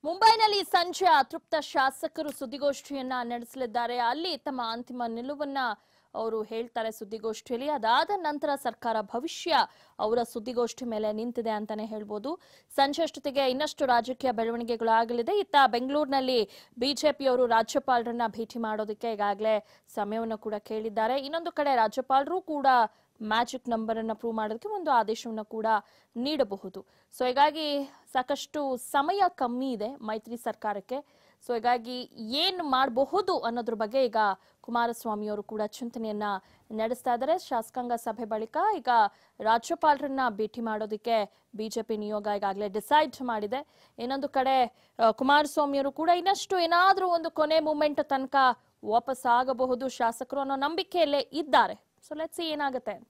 ಮುಂಬೈನಲ್ಲಿ ಸಂಜೆ ಅತೃಪ್ತ ಶಾಸಕರು ಸುದ್ದಿಗೋಷ್ಠಿಯನ್ನ ನಡೆಸಲಿದ್ದಾರೆ ಅಲ್ಲಿ ತಮ್ಮ ಅಂತಿಮ ನಿಲುವನ್ನ ಅವರು ಹೇಳ್ತಾರೆ ಸುದ್ದಿಗೋಷ್ಠಿಯಲ್ಲಿ ಅದಾದ ನಂತರ ಸರ್ಕಾರ ಭವಿಷ್ಯ ಅವರ ಸುದ್ದಿಗೋಷ್ಠಿ ಮೇಲೆ ನಿಂತಿದೆ ಅಂತಾನೆ ಹೇಳ್ಬೋದು ಸಂಜೆ ಅಷ್ಟೊತ್ತಿಗೆ ಇನ್ನಷ್ಟು ರಾಜಕೀಯ ಬೆಳವಣಿಗೆಗಳಾಗಲಿದೆ ಇತ್ತ ಬೆಂಗಳೂರಿನಲ್ಲಿ ಬಿಜೆಪಿಯವರು ರಾಜ್ಯಪಾಲರನ್ನ ಭೇಟಿ ಮಾಡೋದಕ್ಕೆ ಈಗಾಗಲೇ ಸಮಯವನ್ನು ಕೂಡ ಕೇಳಿದ್ದಾರೆ ಇನ್ನೊಂದು ಕಡೆ ರಾಜ್ಯಪಾಲರು ಕೂಡ ಮ್ಯಾಜಿಕ್ ನಂಬರ್ ಅನ್ನ ಪ್ರೂವ್ ಮಾಡೋದಕ್ಕೆ ಒಂದು ಆದೇಶವನ್ನು ಕೂಡ ನೀಡಬಹುದು ಸೊ ಹೀಗಾಗಿ ಸಾಕಷ್ಟು ಸಮಯ ಕಮ್ಮಿ ಇದೆ ಮೈತ್ರಿ ಸರ್ಕಾರಕ್ಕೆ ಸೊ ಹೀಗಾಗಿ ಏನ್ ಮಾಡಬಹುದು ಅನ್ನೋದ್ರ ಬಗ್ಗೆ ಈಗ ಕುಮಾರಸ್ವಾಮಿ ಅವರು ಕೂಡ ಚಿಂತನೆಯನ್ನ ನಡೆಸ್ತಾ ಇದ್ದಾರೆ ಶಾಸಕಾಂಗ ಸಭೆ ಬಳಿಕ ಈಗ ರಾಜ್ಯಪಾಲರನ್ನ ಭೇಟಿ ಮಾಡೋದಕ್ಕೆ ಬಿಜೆಪಿ ನಿಯೋಗ ಈಗಾಗಲೇ ಡಿಸೈಡ್ ಮಾಡಿದೆ ಇನ್ನೊಂದು ಕಡೆ ಆ, ಕುಮಾರಸ್ವಾಮಿ ಅವರು ಕೂಡ ಇನ್ನಷ್ಟು ಏನಾದ್ರೂ ಒಂದು ಕೊನೆ ಮೂಮೆಂಟ್ ತನಕ ವಾಪಸ್ ಆಗಬಹುದು ಶಾಸಕರು ಅನ್ನೋ ನಂಬಿಕೆಯಲ್ಲೇ ಇದ್ದಾರೆ ಸೊ ಲೆಟ್ಸ್ ಏನಾಗುತ್ತೆ ಅಂತ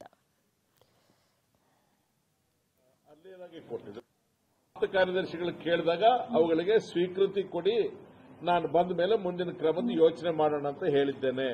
ಅಲ್ಲೇನಾಗಿ ಕೊಟ್ಟಿದ್ರು ಆಪ್ತ ಕಾರ್ಯದರ್ಶಿಗಳು ಕೇಳಿದಾಗ ಅವುಗಳಿಗೆ ಸ್ವೀಕೃತಿ ಕೊಡಿ ನಾನು ಬಂದ ಮೇಲೆ ಮುಂದಿನ ಕ್ರಮದ ಯೋಚನೆ ಮಾಡೋಣ ಅಂತ ಹೇಳಿದ್ದೇನೆ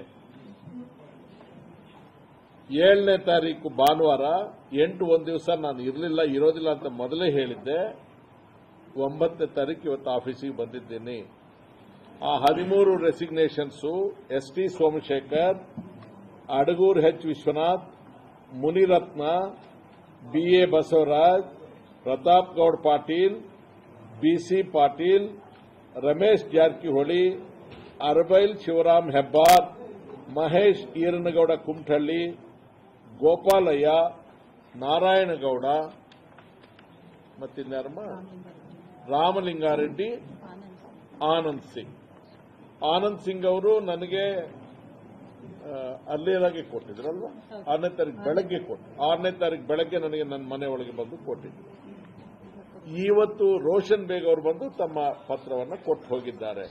ಏಳನೇ ತಾರೀಕು ಭಾನುವಾರ ಎಂಟು ಒಂದು ದಿವಸ ನಾನು ಇರಲಿಲ್ಲ ಇರೋದಿಲ್ಲ ಅಂತ ಮೊದಲೇ ಹೇಳಿದ್ದೆ ಒಂಬತ್ತನೇ ತಾರೀಕು ಇವತ್ತು ಆಫೀಸಿಗೆ ಬಂದಿದ್ದೀನಿ ಆ ಹದಿಮೂರು ರೆಸಿಗ್ನೇಷನ್ಸು S T Somashekar Adagur H Vishwanath Munirathna B A Basavaraj Pratap Gowda Patil BC Patil Ramesh Jarkiholi Arabail Shivaram Hebbar Mahesh Eeranagowda Kumatalli Gopalaiah Narayanagowda ಮತ್ತಿನ್ಯಾರಮ್ಮ ರಾಮಲಿಂಗಾರೆಡ್ಡಿ ಆನಂದ್ ಸಿಂಗ್ ಆನಂದ್ ಸಿಂಗ್ ಅವರು ನನಗೆ ಆ, ಅಲ್ಲಿರಾಗೆ ಕೊಟ್ಟಿದ್ರಲ್ವಾ ಆರನೇ ತಾರೀಕು ಬೆಳಗ್ಗೆ ಕೊಟ್ಟು ಆರನೇ ತಾರೀಕು ಬೆಳಗ್ಗೆ ನನಗೆ ನನ್ನ ಮನೆ ಒಳಗೆ ಬಂದು ಕೊಟ್ಟಿದ್ರು ಇವತ್ತು ರೋಷನ್ ಬೇಗ್ ಅವರು ಬಂದು ತಮ್ಮ ಪತ್ರವನ್ನು ಕೊಟ್ಟು ಹೋಗಿದ್ದಾರೆ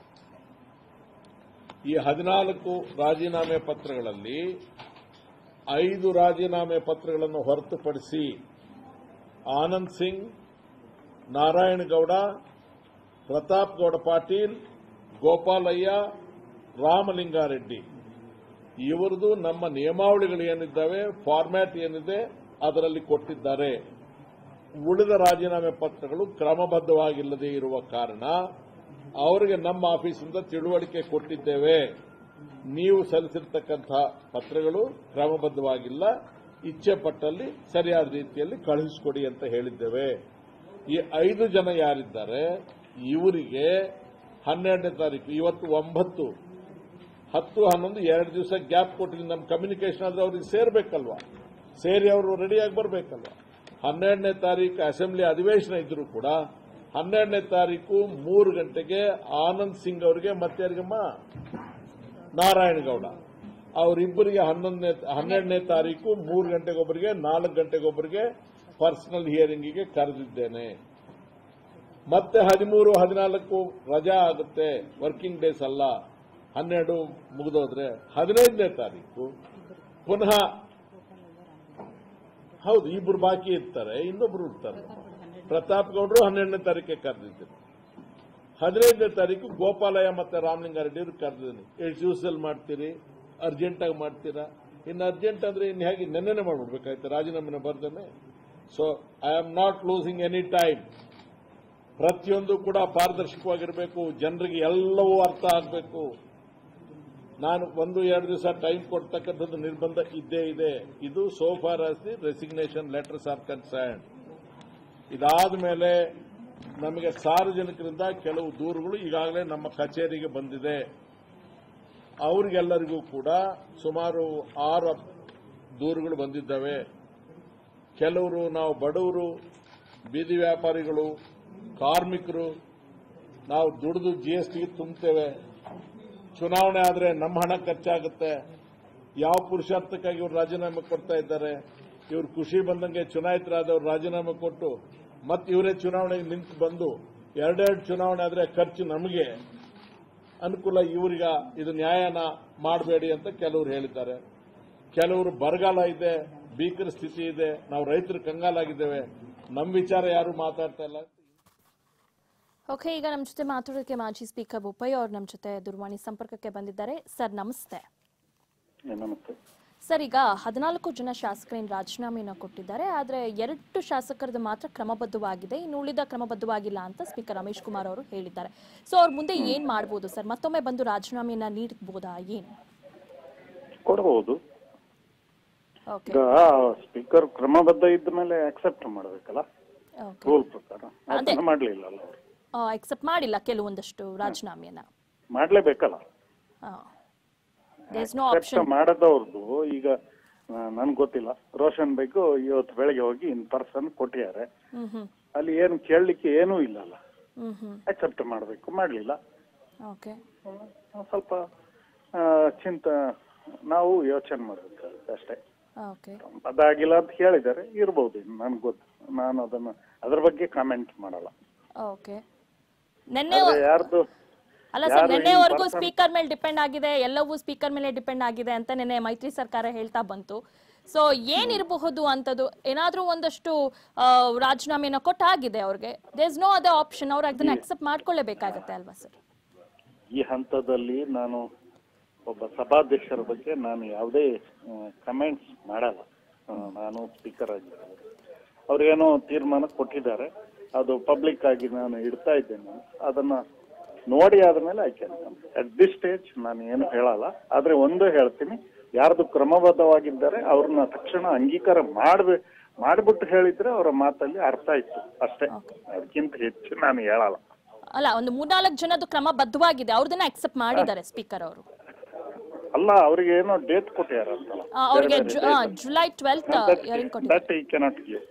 ಈ ಹದಿನಾಲ್ಕು ರಾಜೀನಾಮೆ ಪತ್ರಗಳಲ್ಲಿ ಐದು ರಾಜೀನಾಮೆ ಪತ್ರಗಳನ್ನು ಹೊರತುಪಡಿಸಿ ಆನಂದ್ ಸಿಂಗ್ ನಾರಾಯಣಗೌಡ ಪ್ರತಾಪ್ ಗೌಡ ಪಾಟೀಲ್ ಗೋಪಾಲಯ್ಯ ರಾಮಲಿಂಗಾರೆಡ್ಡಿ ಇವರದು ನಮ್ಮ ನಿಯಮಾವಳಿಗಳು ಏನಿದ್ದಾವೆ ಫಾರ್ಮ್ಯಾಟ್ ಏನಿದೆ ಅದರಲ್ಲಿ ಕೊಟ್ಟಿದ್ದಾರೆ ಉಳಿದ ರಾಜೀನಾಮೆ ಪತ್ರಗಳು ಕ್ರಮಬದ್ಧವಾಗಿಲ್ಲದೆ ಇರುವ ಕಾರಣ ಅವರಿಗೆ ನಮ್ಮ ಆಫೀಸಿಂದ ತಿಳುವಳಿಕೆ ಕೊಟ್ಟಿದ್ದೇವೆ ನೀವು ಸಲ್ಲಿಸಿರ್ತಕ್ಕಂಥ ಪತ್ರಗಳು ಕ್ರಮಬದ್ಧವಾಗಿಲ್ಲ ಇಚ್ಛೆ ಪಟ್ಟಲ್ಲಿ ಸರಿಯಾದ ರೀತಿಯಲ್ಲಿ ಕಳುಹಿಸಿಕೊಡಿ ಅಂತ ಹೇಳಿದ್ದೇವೆ ಈ ಐದು ಜನ ಯಾರಿದ್ದಾರೆ ಇವರಿಗೆ ಹನ್ನೆರಡನೇ ತಾರೀಕು ಇವತ್ತು ಒಂಬತ್ತು ಹತ್ತು ಹನ್ನೊಂದು ಎರಡು ದಿವಸ ಗ್ಯಾಪ್ ಕೊಟ್ಟಿದ್ದು ನಮ್ಮ ಕಮ್ಯುನಿಕೇಶನ್ ಆದ್ರೆ ಅವ್ರಿಗೆ ಸೇರ್ಬೇಕಲ್ವಾ ಸೇರಿ ಅವರು ರೆಡಿಯಾಗಿ ಬರಬೇಕಲ್ವಾ ಹನ್ನೆರಡನೇ ತಾರೀಕು ಅಸೆಂಬ್ಲಿ ಅಧಿವೇಶನ ಇದ್ರೂ ಕೂಡ ಹನ್ನೆರಡನೇ ತಾರೀಕು ಮೂರು ಗಂಟೆಗೆ ಆನಂದ್ ಸಿಂಗ್ ಅವರಿಗೆ ಮತ್ತೆ ಯಾರಿಗಮ್ಮ ನಾರಾಯಣಗೌಡ ಅವರಿಬ್ಬರಿಗೆ ಹನ್ನೊಂದನೇ ಹನ್ನೆರಡನೇ ತಾರೀಕು ಮೂರು ಗಂಟೆಗೊಬ್ಬರಿಗೆ ನಾಲ್ಕು ಗಂಟೆಗೊಬ್ಬರಿಗೆ ಪರ್ಸನಲ್ ಹಿಯರಿಂಗಿಗೆ ಕರೆದಿದ್ದೇನೆ ಮತ್ತೆ ಹದಿಮೂರು ಹದಿನಾಲ್ಕು ರಜಾ ಆಗುತ್ತೆ ವರ್ಕಿಂಗ್ ಡೇಸ್ ಅಲ್ಲ ಹನ್ನೆರಡು ಮುಗಿದೋದ್ರೆ ಹದಿನೈದನೇ ತಾರೀಕು ಪುನಃ ಹೌದು ಇಬ್ರು ಬಾಕಿ ಇರ್ತಾರೆ ಇನ್ನೊಬ್ರು ಇರ್ತಾರೆ ಪ್ರತಾಪ್ ಗೌಡರು ಹನ್ನೆರಡನೇ ತಾರೀಕಿಗೆ ಕರೆದಿದ್ದೀನಿ ಹದಿನೈದನೇ ತಾರೀಕು ಗೋಪಾಲಯ್ಯ ಮತ್ತೆ ರಾಮಲಿಂಗಾರೆಡ್ಡಿ ಅವರು ಕರೆದಿದ್ದೀನಿ ಎಷ್ಟು ದಿವಸದಲ್ಲಿ ಮಾಡ್ತೀರಿ ಅರ್ಜೆಂಟ್ ಆಗಿ ಮಾಡ್ತೀರಾ ಇನ್ನು ಅರ್ಜೆಂಟ್ ಅಂದ್ರೆ ಇನ್ನು ಹೇಗೆ ನೆನ್ನೆನೆ ಮಾಡ್ಬಿಡ್ಬೇಕಾಯ್ತು ರಾಜೀನಾಮೆನ ಬರ್ದೇನೆ so I am not losing any time ಪ್ರತಿಯೊಂದು ಕೂಡ ಪಾರದರ್ಶಕವಾಗಿರಬೇಕು ಜನರಿಗೆ ಎಲ್ಲವೂ ಅರ್ಥ ಆಗಬೇಕು ನಾನು ಒಂದು ಎರಡು ದಿವಸ ಟೈಮ್ ಕೊಡ್ತಕ್ಕಂಥದ್ದು ನಿರ್ಬಂಧ ಇದ್ದೇ ಇದೆ ಇದು so far as the resignation letters are concern ಇದಾದ ಮೇಲೆ ನಮಗೆ ಸಾರ್ವಜನಿಕರಿಂದ ಕೆಲವು ದೂರುಗಳು ಈಗಾಗಲೇ ನಮ್ಮ ಕಚೇರಿಗೆ ಬಂದಿದೆ ಅವರಿಗೆಲ್ಲರಿಗೂ ಕೂಡ ಸುಮಾರು ಆರು ದೂರುಗಳು ಬಂದಿದ್ದಾವೆ ಕೆಲವರು ನಾವು ಬಡವರು ಬೀದಿ ವ್ಯಾಪಾರಿಗಳು ಕಾರ್ಮಿಕರು ನಾವು ದುಡಿದು ಜಿ ಎಸ್ ಟಿಗೆ ತುಂಬ್ತೇವೆ ಚುನಾವಣೆ ಆದರೆ ನಮ್ಮ ಹಣ ಖರ್ಚಾಗುತ್ತೆ ಯಾವ ಪುರುಷಾರ್ಥಕ್ಕಾಗಿ ಇವರು ರಾಜೀನಾಮೆ ಕೊಡ್ತಾ ಇದ್ದಾರೆ ಇವರು ಖುಷಿ ಬಂದಂಗೆ ಚುನಾಯಿತರಾದವರು ರಾಜೀನಾಮೆ ಕೊಟ್ಟು ಮತ್ತೆ ಇವರೇ ಚುನಾವಣೆಗೆ ನಿಂತು ಬಂದು ಎರಡೆರಡು ಚುನಾವಣೆ ಆದರೆ ಖರ್ಚು ನಮಗೆ ಅನುಕೂಲ ಇವರಿಗ ಇದು ನ್ಯಾಯನ ಮಾಡಬೇಡಿ ಅಂತ ಕೆಲವರು ಹೇಳಿದ್ದಾರೆ ಕೆಲವರು ಬರಗಾಲ ಇದೆ ಭೀಕರ ಸ್ಥಿತಿ ಇದೆ ನಾವು ರೈತರು ಕಂಗಾಲಾಗಿದ್ದೇವೆ ನಮ್ಮ ವಿಚಾರ ಯಾರು ಮಾತಾಡ್ತಾ ಇಲ್ಲ ಓಕೆ ಈಗ ನಮ್ಮ ಜೊತೆ ಮಾತಾಡೋದಕ್ಕೆ ಮಾಜಿ ಸ್ಪೀಕರ್ ಬೋಪಯ್ಯ ಅವ್ರು ನಮ್ಮ ಜೊತೆ ದೂರವಾಣಿ ಸಂಪರ್ಕಕ್ಕೆ ಬಂದಿದ್ದಾರೆ ಸರ್ ನಮಸ್ತೆ ನಮಸ್ತೆ ಸರ್ ಈಗ ಹದಿನಾಲ್ಕು ಜನ ಶಾಸಕರೇನು ರಾಜೀನಾಮೆಯನ್ನು ಕೊಟ್ಟಿದ್ದಾರೆ ಆದರೆ ಎರಡು ಶಾಸಕರದ್ದು ಮಾತ್ರ ಕ್ರಮಬದ್ಧವಾಗಿದೆ ಇನ್ನು ಉಳಿದ ಕ್ರಮಬದ್ಧವಾಗಿಲ್ಲ ಅಂತ ಸ್ಪೀಕರ್ ರಮೇಶ್ ಕುಮಾರ್ ಅವರು ಹೇಳಿದ್ದಾರೆ ಸೊ ಅವ್ರ ಮುಂದೆ ಏನ್ ಮಾಡ್ಬೋದು ಸರ್ ಮತ್ತೊಮ್ಮೆ ಬಂದು ರಾಜೀನಾಮೆಯನ್ನ ನೀಡಬಹುದಾ ಏನು ಕೊಡಬಹುದು ಓಕೆ ಈಗ ಸ್ಪೀಕರ್ ಕ್ರಮಬದ್ಧ ಇದ್ದ ಮೇಲೆ ಅಕ್ಸೆಪ್ಟ್ ಮಾಡಬೇಕಲ್ಲ ಓಕೆ ರೂಲ್ ಪ್ರಕಾರ ಅದನ್ನ ಮಾಡ್ಲಿಲ್ಲ ಅಲ್ಲ ಅವ್ರು ಎಕ್ಸೆಪ್ಟ್ ಮಾಡಿಲ್ಲ ಕೆಲವೊಂದಷ್ಟು ರಾಜೀನಾಮೆಯನ್ನ ಮಾಡ್ಲೇಬೇಕಲ್ಲ there is no accept option ಮಾಡದವ್ರದ್ದು ಈಗ ನನ್ಗೆ ಗೊತ್ತಿಲ್ಲ ರೋಷನ್ ಬೈಕು ಇವತ್ತು ಬೆಳಗ್ಗೆ ಹೋಗಿ ಇನ್ ಪರ್ಸನ್ ಕೊಟ್ಟಿದ್ದಾರೆ ಹ್ಮ್ ಹ್ಮ್ ಅಲ್ಲಿ ಏನು ಕೇಳಲಿಕ್ಕೆ ಏನೂ ಇಲ್ಲಲ್ಲ ಹ್ಮ್ ಹ್ಮ್ ಅಕ್ಸೆಪ್ಟ್ ಮಾಡಬೇಕು ಮಾಡಲಿಲ್ಲ ಓಕೆ ಸ್ವಲ್ಪ ಆ, ಚಿಂತ ನಾವು ಯೋಚನೆ ಮಾಡ್ಬೇಕಾಗುತ್ತೆ ಅಷ್ಟೇ ಓಕೆ ಅದಾಗಿಲ್ಲ ಅಂತ ಹೇಳಿದ್ದಾರೆ ಇರ್ಬೋದು ನನ್ಗೆ ಗೊತ್ತು ನಾನು ಅದನ್ನ ಅದ್ರ ಬಗ್ಗೆ ಕಾಮೆಂಟ್ ಮಾಡಲ್ಲ ಓಕೆ ನಿನ್ನೆ ಆದ್ರೆ ಯಾರ್ದು ಅಲ್ಲ ಸರ್ ಯಾರು ನಿನ್ನೆವರೆಗೂ in person- ಸ್ಪೀಕರ್ ಮೇಲೆ ಡಿಪೆಂಡ್ ಆಗಿದೆ ಎಲ್ಲವೂ ಸ್ಪೀಕರ್ ಮೇಲೆ ಡಿಪೆಂಡ್ ಆಗಿದೆ ಅಂತ ನಿನ್ನೆ ಮೈತ್ರಿ ಸರ್ಕಾರ ಹೇಳ್ತಾ ಬಂತು ಸೊ ಏನಿರಬಹುದು ಅಂತದ್ದು ಏನಾದ್ರೂ ಒಂದಷ್ಟು ಆ, ರಾಜೀನಾಮೆನ ಕೊಟ್ಟಾಗಿದೆ ಅವ್ರಿಗೆ there is no other option ಅವ್ರು ಅದನ್ನ ಅಕ್ಸೆಪ್ಟ್ ಮಾಡ್ಕೊಳ್ಳೇಬೇಕಾಗತ್ತೆ ಅಲ್ವಾ ಸರ್ ಈ ಹಂತದಲ್ಲಿ ನಾನು ಒಬ್ಬ ಸಭಾಧ್ಯಕ್ಷರ ಬಗ್ಗೆ ನಾನು ಯಾವುದೇ ಕಮೆಂಟ್ಸ್ ಮಾಡಲ್ಲ ಆ, ನಾನು ಸ್ಪೀಕರ್ ಆಗಿರ್ಬೋದು ಅವ್ರಿಗೇನೋ ತೀರ್ಮಾನ ಕೊಟ್ಟಿದ್ದಾರೆ ಅದು ಪಬ್ಲಿಕ್ ಆಗಿ ನಾನು ಇಡ್ತಾ ಇದ್ದೇನೆ ಅದನ್ನ ನೋಡಿ ಆದ್ಮೇಲೆ ಆಯ್ಕೆ ಅಟ್ ದಿಸ್ ಸ್ಟೇಜ್ ನಾನು ಏನು ಹೇಳಲ್ಲ ಆದ್ರೆ ಒಂದು ಹೇಳ್ತೀನಿ ಯಾರ್ದು ಕ್ರಮಬದ್ಧವಾಗಿದ್ದಾರೆ ಅವ್ರನ್ನ ತಕ್ಷಣ ಅಂಗೀಕಾರ ಮಾಡ್ಬೇ ಮಾಡ್ಬಿಟ್ಟು ಹೇಳಿದ್ರೆ ಅವರ ಮಾತಲ್ಲಿ ಅರ್ಥ ಇತ್ತು ಅಷ್ಟೇ ಅದಕ್ಕಿಂತ ಹೆಚ್ಚು ನಾನು ಹೇಳಲ್ಲ ಅಲ್ಲ ಒಂದು ಮೂರ್ನಾಲ್ಕು ಜನದ್ದು ಕ್ರಮ ಬದ್ಧವಾಗಿದೆ ಅವ್ರದನ್ನ ಅಕ್ಸೆಪ್ಟ್ ಮಾಡಿದ್ದಾರೆ ಸ್ಪೀಕರ್ ಅವರು ಅಲ್ಲ ಅವ್ರಿಗೆ ಏನೋ ಡೇಟ್ ಕೊಟ್ಟಿದಾರಂತಲ್ಲ ಅವ್ರಿಗೆ ಜು- ಆ, ಜುಲೈ ಟ್ವೆಲ್ತ್ ಇಯರಿಂಗ್ ಕೊಟ್ಟಿದ್ದಾರೆ that he cannot give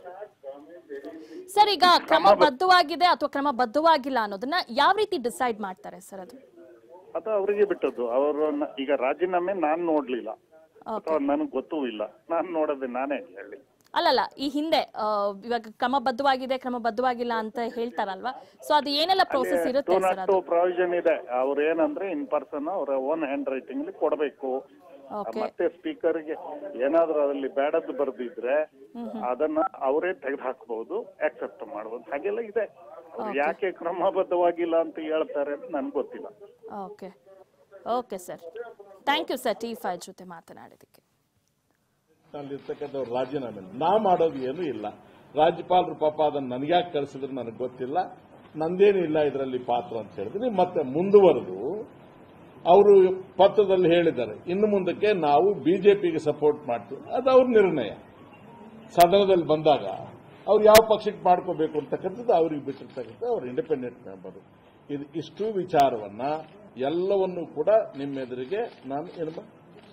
sir ಈಗ ಕ್ರಮಬದ್ಧವಾಗಿದೆ ಅಥವಾ ಕ್ರಮಬದ್ಧವಾಗಿಲ್ಲ ಅನ್ನೋದನ್ನ ಯಾವ ರೀತಿ ಡಿಸೈಡ್ ಮಾಡ್ತಾರೆ ಸರ್ ಅದು ಅದು ಅವರಿಗೆ ಬಿಟ್ಟದ್ದು ಅವ್ರನ್ನ ಈಗ ರಾಜೀನಾಮೆ ನಾನ್ ನೋಡ್ಲಿಲ್ಲ ಅಥವಾ ನನಗೆ ಗೊತ್ತೂ ಇಲ್ಲ ನಾನ್ ನೋಡೋದೆ ನಾನೇ ಹೇಳಿ ಅಲ್ಲಲ್ಲ ಈ ಹಿಂದೆ ಆ, ಇವಾಗ ಕ್ರಮಬದ್ಧವಾಗಿದೆ ಕ್ರಮಬದ್ಧವಾಗಿಲ್ಲ ಅಂತ ಹೇಳ್ತಾರಲ್ವಾ ಸೊ ಅದು ಏನೆಲ್ಲ ಪ್ರೋಸೆಸ್ ಟೂ ಇರುತ್ತೆ ಸರ್ ನಾಟ್ ಅದು ಟೂ ಪ್ರಾವಿಷನ್ ಇದೆ ಅವ್ರು ಏನಂದ್ರೆ ಇನ್ ಪರ್ಸನ್ ಅವರ ಓನ್ ಹ್ಯಾಂಡ್ ರೈಟಿಂಗ್ ಅಲ್ಲಿ ಕೊಡಬೇಕು ಓಕೆ ಮತ್ತೆ ಸ್ಪೀಕರ್ಗೆ ಏನಾದ್ರೂ ಅದರಲ್ಲಿ ಬೇಡದ್ದು ಬರ್ದಿದ್ರೆ ಅದನ್ನ ಅವರೇ ತೆಗೆದು ಹಾಕಬಹುದು ಆಕ್ಸೆಪ್ಟ್ ಮಾಡಬಹುದು ಹಾಗೆಲ್ಲ ಇದೆ ಅವ್ರು ಯಾಕೆ ಕ್ರಮಬದ್ಧವಾಗಿಲ್ಲ ಅಂತ ಹೇಳ್ತಾರೆ ಅಂತ ನನ್ಗೆ ಗೊತ್ತಿಲ್ಲ okay okay sir thank you sir T five ಜೊತೆ ಮಾತನಾಡಿದ್ದಕ್ಕೆ ಅಲ್ಲಿರ್ತಕ್ಕಂಥವ್ರು ರಾಜೀನಾಮೆ ನಾ ಮಾಡೋದು ಏನೂ ಇಲ್ಲ ರಾಜ್ಯಪಾಲರು ಪಾಪ ಅದನ್ನು ನನಗ್ಯಾಕೆ ಕಳಿಸಿದ್ರು ನನಗೆ ಗೊತ್ತಿಲ್ಲ ನಂದೇನು ಇಲ್ಲ ಇದರಲ್ಲಿ ಪಾತ್ರ ಅಂತ ಹೇಳಿದ್ರೆ ಮತ್ತೆ ಮುಂದುವರೆದು ಅವರು ಪತ್ರದಲ್ಲಿ ಹೇಳಿದ್ದಾರೆ ಇನ್ನು ಮುಂದಕ್ಕೆ ನಾವು ಬಿಜೆಪಿಗೆ ಸಪೋರ್ಟ್ ಮಾಡ್ತೀವಿ ಅದು ಅವ್ರ ನಿರ್ಣಯ ಸದನದಲ್ಲಿ ಬಂದಾಗ ಅವ್ರು ಯಾವ ಪಕ್ಷಕ್ಕೆ ಮಾಡ್ಕೋಬೇಕು ಅಂತಕ್ಕಂಥದ್ದು ಅವ್ರಿಗೆ ಬಿಟ್ಟಿರ್ತಕ್ಕಂಥ ಅವ್ರು ಇಂಡಿಪೆಂಡೆಂಟ್ ಮೆಂಬರು ಇದು ಇಷ್ಟು ವಿಚಾರವನ್ನ ಎಲ್ಲವನ್ನೂ ಕೂಡ ನಿಮ್ಮೆದುರಿಗೆ ನಾನು ಏನು ಮಾ-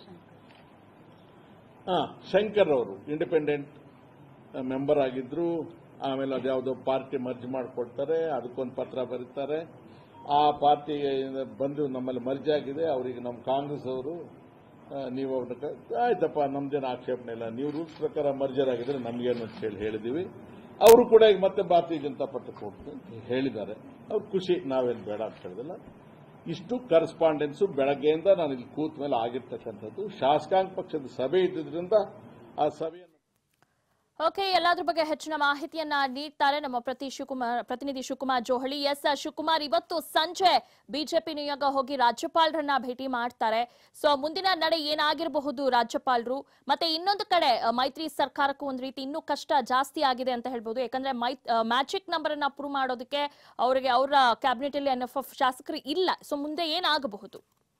ಹಾ ಶಂಕರ್ ಅವರು ಇಂಡಿಪೆಂಡೆಂಟ್ ಮೆಂಬರ್ ಆಗಿದ್ರು ಆಮೇಲೆ ಅದ್ಯಾವುದೋ ಪಾರ್ಟಿ ಮರ್ಜ್ ಮಾಡಿಕೊಡ್ತಾರೆ ಅದಕ್ಕೊಂದು ಪತ್ರ ಬರೀತಾರೆ ಆ ಪಾರ್ಟಿಗೆ ಬಂದು ನಮ್ಮಲ್ಲಿ ಮರ್ಜ್ ಆಗಿದೆ ಅವರಿಗೆ ನಮ್ಮ ಕಾಂಗ್ರೆಸ್ ಅವರು ಆ, ನೀವು ಅವ್ರನ್ನ ಕ- ಆಯ್ತಪ್ಪ ನಮ್ದೇನು ಆಕ್ಷೇಪಣೆ ಇಲ್ಲ ನೀವು ರೂಲ್ಸ್ ಪ್ರಕಾರ ಮರ್ಜರ್ ಆಗಿದ್ರೆ ನಮಗೇನು ಅಂತ ಹೇಳಿ ಹೇಳಿದೀವಿ ಅವರು ಕೂಡ ಈಗ ಮತ್ತೆ ಭಾರತೀಯ ಜನತಾ ಪಕ್ಷಕ್ಕೆ ಹೋಗ್ತೀನಿ ಅಂತ ಹೇಳಿದ್ದಾರೆ ಅವ್ರು ಖುಷಿ ನಾವೇನು ಬೇಡ ಅಂತ ಹೇಳಿದಿಲ್ಲ ಇಷ್ಟು ಕರೆಸ್ಪಾಂಡೆನ್ಸು ಬೆಳಗ್ಗೆಯಿಂದ ನಾನು ಇಲ್ಲಿ ಕೂತ ಮೇಲೆ ಆಗಿರ್ತಕ್ಕಂಥದ್ದು ಶಾಸಕಾಂಗ ಪಕ್ಷದ ಸಭೆ ಇದ್ದಿದ್ರಿಂದ ಆ ಸಭೆಯನ್ನು ಓಕೆ ಎಲ್ಲಾದ್ರ ಬಗ್ಗೆ ಹೆಚ್ಚಿನ ಮಾಹಿತಿಯನ್ನ ನೀಡ್ತಾರೆ ನಮ್ಮ ಪ್ರತಿ ಶಿವಕುಮಾರ್ ಪ್ರತಿನಿಧಿ ಶಿವಕುಮಾರ್ ಜೋಹಳಿ ಎಸ್ ಶಿವಕುಮಾರ್ ಇವತ್ತು ಸಂಜೆ ಬಿಜೆಪಿ ನಿಯೋಗ ಹೋಗಿ ರಾಜ್ಯಪಾಲರನ್ನ ಭೇಟಿ ಮಾಡ್ತಾರೆ ಸೊ ಮುಂದಿನ ನಡೆ ಏನಾಗಿರಬಹುದು ರಾಜ್ಯಪಾಲರು ಮತ್ತೆ ಇನ್ನೊಂದು ಕಡೆ ಅ, ಮೈತ್ರಿ ಸರ್ಕಾರಕ್ಕೂ ಒಂದು ರೀತಿ ಇನ್ನೂ ಕಷ್ಟ ಜಾಸ್ತಿ ಆಗಿದೆ ಅಂತ ಹೇಳ್ಬೋದು ಯಾಕಂದ್ರೆ ಮೈ ಮ್ಯಾಜಿಕ್ ನಂಬರ್ ಅನ್ನ ಅಪ್ರೂವ್ ಮಾಡೋದಕ್ಕೆ ಅವರಿಗೆ ಅವರ ಕ್ಯಾಬಿನೆಟ್ ಅಲ್ಲಿ ಎನ್ ಎಫ್ ಶಾಸಕರು ಇಲ್ಲ ಸೊ ಮುಂದೆ ಏನಾಗಬಹುದು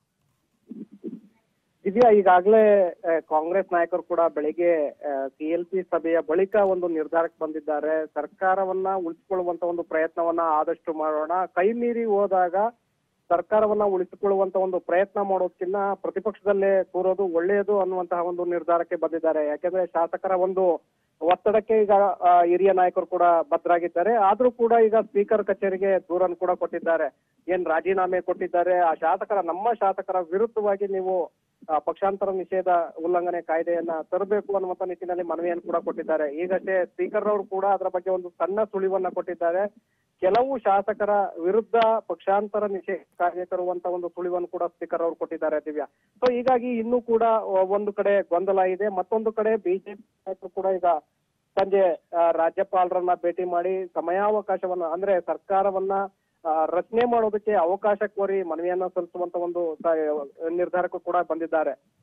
ದಿವ್ಯಾ ಈಗಾಗಲೇ ಕಾಂಗ್ರೆಸ್ ನಾಯಕರು ಕೂಡ ಬೆಳಿಗ್ಗೆ ಸಿಎಲ್ಪಿ ಸಭೆಯ ಬಳಿಕ ಒಂದು ನಿರ್ಧಾರಕ್ಕೆ ಬಂದಿದ್ದಾರೆ ಸರ್ಕಾರವನ್ನ ಉಳಿಸಿಕೊಳ್ಳುವಂತ ಒಂದು ಪ್ರಯತ್ನವನ್ನ ಆದಷ್ಟು ಮಾಡೋಣ ಕೈ ಮೀರಿ ಹೋದಾಗ ಸರ್ಕಾರವನ್ನ ಉಳಿಸಿಕೊಳ್ಳುವಂತ ಒಂದು ಪ್ರಯತ್ನ ಮಾಡೋದಕ್ಕಿಂತ ಪ್ರತಿಪಕ್ಷದಲ್ಲೇ ಕೂರೋದು ಒಳ್ಳೆಯದು ಅನ್ನುವಂತಹ ಒಂದು ನಿರ್ಧಾರಕ್ಕೆ ಬಂದಿದ್ದಾರೆ ಯಾಕೆಂದ್ರೆ ಶಾಸಕರ ಒಂದು ಒತ್ತಡಕ್ಕೆ ಈಗ ಆ, ಹಿರಿಯ ನಾಯಕರು ಕೂಡ ಬದ್ಧರಾಗಿದ್ದಾರೆ ಆದ್ರೂ ಕೂಡ ಈಗ ಸ್ಪೀಕರ್ ಕಚೇರಿಗೆ ದೂರನ್ನು ಕೂಡ ಕೊಟ್ಟಿದ್ದಾರೆ ಏನ್ ರಾಜೀನಾಮೆ ಕೊಟ್ಟಿದ್ದಾರೆ ಆ ಶಾಸಕರ ನಮ್ಮ ಶಾಸಕರ ವಿರುದ್ಧವಾಗಿ ನೀವು ಆ, ಪಕ್ಷಾಂತರ ನಿಷೇಧ ಉಲ್ಲಂಘನೆ ಕಾಯ್ದೆಯನ್ನ ತರಬೇಕು ಅನ್ನುವಂತ ನಿಟ್ಟಿನಲ್ಲಿ ಮನವಿಯನ್ನು ಕೂಡ ಕೊಟ್ಟಿದ್ದಾರೆ ಈಗಷ್ಟೇ ಸ್ಪೀಕರ್ ಅವರು ಕೂಡ ಅದರ ಬಗ್ಗೆ ಒಂದು ಸಣ್ಣ ಸುಳಿವನ್ನ ಕೊಟ್ಟಿದ್ದಾರೆ ಕೆಲವು ಶಾಸಕರ ವಿರುದ್ಧ ಪಕ್ಷಾಂತರ ನಿಷೇಧ ಕಾಯ್ದೆ ತರುವಂತ ಒಂದು ಸುಳಿವನ್ನು ಕೂಡ ಸ್ಪೀಕರ್ ಅವರು ಕೊಟ್ಟಿದ್ದಾರೆ ದಿವ್ಯಾ ಸೊ ಹೀಗಾಗಿ ಇನ್ನೂ ಕೂಡ ಒ- ಒಂದು ಕಡೆ ಗೊಂದಲ ಇದೆ ಮತ್ತೊಂದು ಕಡೆ ಬಿಜೆಪಿ ನಾಯಕರು ಕೂಡ ಈಗ ಸಂಜೆ ಆ, ರಾಜ್ಯಪಾಲರನ್ನ ಭೇಟಿ ಮಾಡಿ ಸಮಯಾವಕಾಶವನ್ನ ಅಂದ್ರೆ ಸರ್ಕಾರವನ್ನ ಆ, ರಚನೆ ಮಾಡೋದಕ್ಕೆ ಅವಕಾಶ ಕೋರಿ ಮನವಿಯನ್ನ ಸಲ್ಲಿಸುವಂತ ಒಂದು ಸ- ನಿರ್ಧಾರಕ್ಕೂ ಕೂಡ ಬಂದಿದ್ದಾರೆ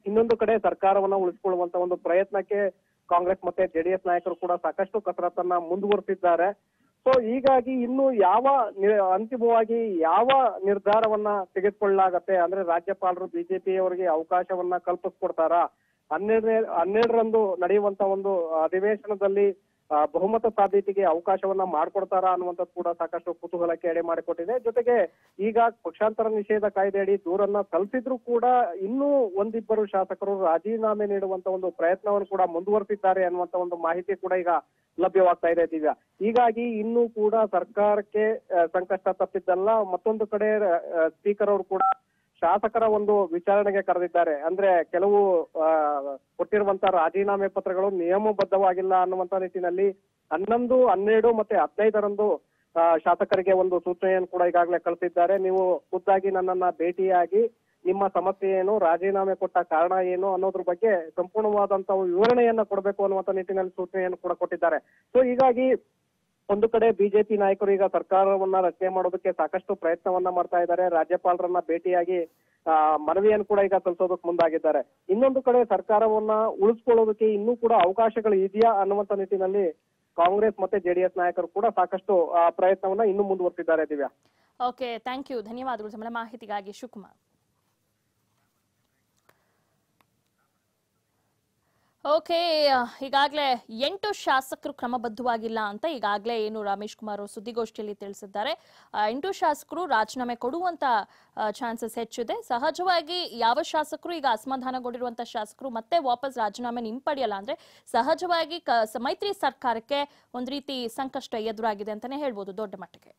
ಇನ್ನೊಂದು ಕಡೆ ಸರ್ಕಾರವನ್ನ ಉಳಿಸಿಕೊಳ್ಳುವಂತ ಒಂದು ಪ್ರಯತ್ನಕ್ಕೆ ಕಾಂಗ್ರೆಸ್ ಮತ್ತೆ ಜೆಡಿಎಸ್ ನಾಯಕರು ಕೂಡ ಸಾಕಷ್ಟು ಕಸರತ್ತನ್ನ ಮುಂದುವರೆಸಿದ್ದಾರೆ ಸೊ ಹೀಗಾಗಿ ಇನ್ನು ಯಾವ ನಿ- ಅಂತಿಮವಾಗಿ ಯಾವ ನಿರ್ಧಾರವನ್ನ ತೆಗೆದುಕೊಳ್ಳಲಾಗತ್ತೆ ಅಂದ್ರೆ ರಾಜ್ಯಪಾಲರು ಬಿಜೆಪಿಯವರಿಗೆ ಅವಕಾಶವನ್ನ ಕಲ್ಪಿಸ್ಕೊಡ್ತಾರಾ ಹನ್ನೆರಡನೇ ಹನ್ನೆರಡರಂದು ನಡೆಯುವಂತ ಒಂದು ಅಧಿವೇಶನದಲ್ಲಿ ಆ, ಬಹುಮತ ಸಾಬೀತಿಗೆ ಅವಕಾಶವನ್ನ ಮಾಡ್ಕೊಡ್ತಾರಾ ಅನ್ನುವಂಥದ್ದು ಕೂಡ ಸಾಕಷ್ಟು ಕುತೂಹಲಕ್ಕೆ ಎಡೆ ಮಾಡಿಕೊಟ್ಟಿದೆ ಜೊತೆಗೆ ಈಗ ಪಕ್ಷಾಂತರ ನಿಷೇಧ ಕಾಯ್ದೆಯಡಿ ದೂರನ್ನ ಸಲ್ಲಿಸಿದ್ರು ಕೂಡ ಇನ್ನೂ ಒಂದಿಬ್ಬರು ಶಾಸಕರು ರಾಜೀನಾಮೆ ನೀಡುವಂತ ಒಂದು ಪ್ರಯತ್ನವನ್ನು ಕೂಡ ಮುಂದುವರೆಸಿದ್ದಾರೆ ಅನ್ನುವಂತ ಒಂದು ಮಾಹಿತಿ ಕೂಡ ಈಗ ಲಭ್ಯವಾಗ್ತಾ ಇದೆ ದಿವ್ಯಾ ಹೀಗಾಗಿ ಇನ್ನೂ ಕೂಡ ಸರ್ಕಾರಕ್ಕೆ ಆ, ಸಂಕಷ್ಟ ತಪ್ಪಿದ್ದಲ್ಲ ಮತ್ತೊಂದು ಕಡೆ ಸ್ಪೀಕರ್ ಅವರು ಕೂಡ ಶಾಸಕರ ಒಂದು ವಿಚಾರಣೆಗೆ ಕರೆದಿದ್ದಾರೆ ಅಂದ್ರೆ ಕೆಲವು ಆ, ಕೊಟ್ಟಿರುವಂತ ರಾಜೀನಾಮೆ ಪತ್ರಗಳು ನಿಯಮಬದ್ಧವಾಗಿಲ್ಲ ಅನ್ನುವಂತ ನಿಟ್ಟಿನಲ್ಲಿ ಹನ್ನೊಂದು ಹನ್ನೆರಡು ಮತ್ತೆ ಹದಿನೈದರಂದು ಆ, ಶಾಸಕರಿಗೆ ಒಂದು ಸೂಚನೆಯನ್ನು ಕೂಡ ಈಗಾಗಲೇ ಕಳಿಸಿದ್ದಾರೆ ನೀವು ಖುದ್ದಾಗಿ ನನ್ನನ್ನ ಭೇಟಿಯಾಗಿ ನಿಮ್ಮ ಸಮಸ್ಯೆ ಏನು ರಾಜೀನಾಮೆ ಕೊಟ್ಟ ಕಾರಣ ಏನು ಅನ್ನೋದ್ರ ಬಗ್ಗೆ ಸಂಪೂರ್ಣವಾದಂತ ವಿವರಣೆಯನ್ನ ಕೊಡಬೇಕು ಅನ್ನುವಂತ ನಿಟ್ಟಿನಲ್ಲಿ ಸೂಚನೆಯನ್ನು ಕೂಡ ಕೊಟ್ಟಿದ್ದಾರೆ ಸೊ ಹೀಗಾಗಿ ಒಂದು ಕಡೆ ಬಿಜೆಪಿ ನಾಯಕರು ಈಗ ಸರ್ಕಾರವನ್ನ ರಚನೆ ಮಾಡೋದಕ್ಕೆ ಸಾಕಷ್ಟು ಪ್ರಯತ್ನವನ್ನ ಮಾಡ್ತಾ ಇದ್ದಾರೆ ರಾಜ್ಯಪಾಲರನ್ನ ಭೇಟಿಯಾಗಿ ಆ, ಮನವಿಯನ್ನು ಕೂಡ ಈಗ ಸಲ್ಲಿಸೋದಕ್ಕೆ ಮುಂದಾಗಿದ್ದಾರೆ ಇನ್ನೊಂದು ಕಡೆ ಸರ್ಕಾರವನ್ನ ಉಳಿಸ್ಕೊಳ್ಳೋದಕ್ಕೆ ಇನ್ನೂ ಕೂಡ ಅವಕಾಶಗಳು ಇದೆಯಾ ಅನ್ನುವಂತ ನಿಟ್ಟಿನಲ್ಲಿ ಕಾಂಗ್ರೆಸ್ ಮತ್ತೆ ಜೆಡಿಎಸ್ ನಾಯಕರು ಕೂಡ ಸಾಕಷ್ಟು ಆ, ಪ್ರಯತ್ನವನ್ನ ಇನ್ನೂ ಮುಂದುವರೆಸಿದ್ದಾರೆ ದಿವ್ಯಾ ಓಕೆ ಥ್ಯಾಂಕ್ ಯು ಧನ್ಯವಾದಗಳು ತಮ್ಮ ಮಾಹಿತಿಗಾಗಿ ಶಿವಕುಮಾರ್ ಓಕೆ ಈಗಾಗಲೇ ಎಂಟು ಶಾಸಕರು ಕ್ರಮಬದ್ಧವಾಗಿಲ್ಲ ಅಂತ ಈಗಾಗಲೇ ಏನು ರಮೇಶ್ ಕುಮಾರ್ ಅವರು ಸುದ್ದಿಗೋಷ್ಠಿಯಲ್ಲಿ ತಿಳಿಸಿದ್ದಾರೆ ಆ, ಎಂಟು ಶಾಸಕರು ರಾಜೀನಾಮೆ ಕೊಡುವಂತ ಚಾನ್ಸಸ್ ಹೆಚ್ಚಿದೆ ಸಹಜವಾಗಿ ಯಾವ ಶಾಸಕರು ಈಗ ಅಸಮಾಧಾನಗೊಂಡಿರುವಂತ ಶಾಸಕರು ಮತ್ತೆ ವಾಪಸ್ ರಾಜೀನಾಮೆ ಹಿಂಪಡೆಯಲ್ಲ ಅಂದ್ರೆ ಸಹಜವಾಗಿ ಕ- ಸ- ಮೈತ್ರಿ ಸರ್ಕಾರಕ್ಕೆ ಒಂದ್ ರೀತಿ ಸಂಕಷ್ಟ ಎದುರಾಗಿದೆ ಅಂತಾನೆ ಹೇಳ್ಬೋದು ದೊಡ್ಡ ಮಟ್ಟಿಗೆ